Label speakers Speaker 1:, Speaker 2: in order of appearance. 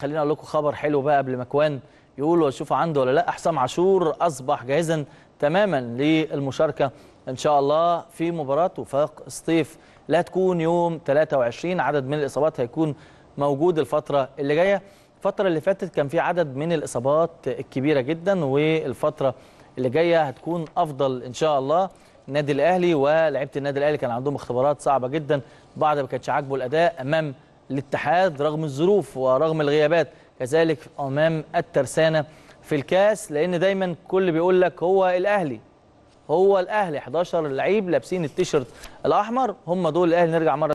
Speaker 1: خليني اقول لكم خبر حلو بقى قبل ما كوان يقولوا واشوفوا عنده ولا لا حسام عاشور اصبح جاهزا تماما للمشاركه ان شاء الله في مباراه وفاق سطيف لا هتكون يوم 23 عدد من الاصابات هيكون موجود الفتره اللي جايه الفتره اللي فاتت كان في عدد من الاصابات الكبيره جدا والفتره اللي جايه هتكون افضل ان شاء الله النادي الاهلي ولاعيبه النادي الاهلي كان عندهم اختبارات صعبه جدا بعض ما كانش عاجبه الاداء امام الاتحاد رغم الظروف ورغم الغيابات كذلك امام الترسانه في الكاس لان دايما كل بيقول لك هو الاهلي هو الاهلي 11 لعيب لابسين التيشيرت الاحمر هم دول الاهلي نرجع مره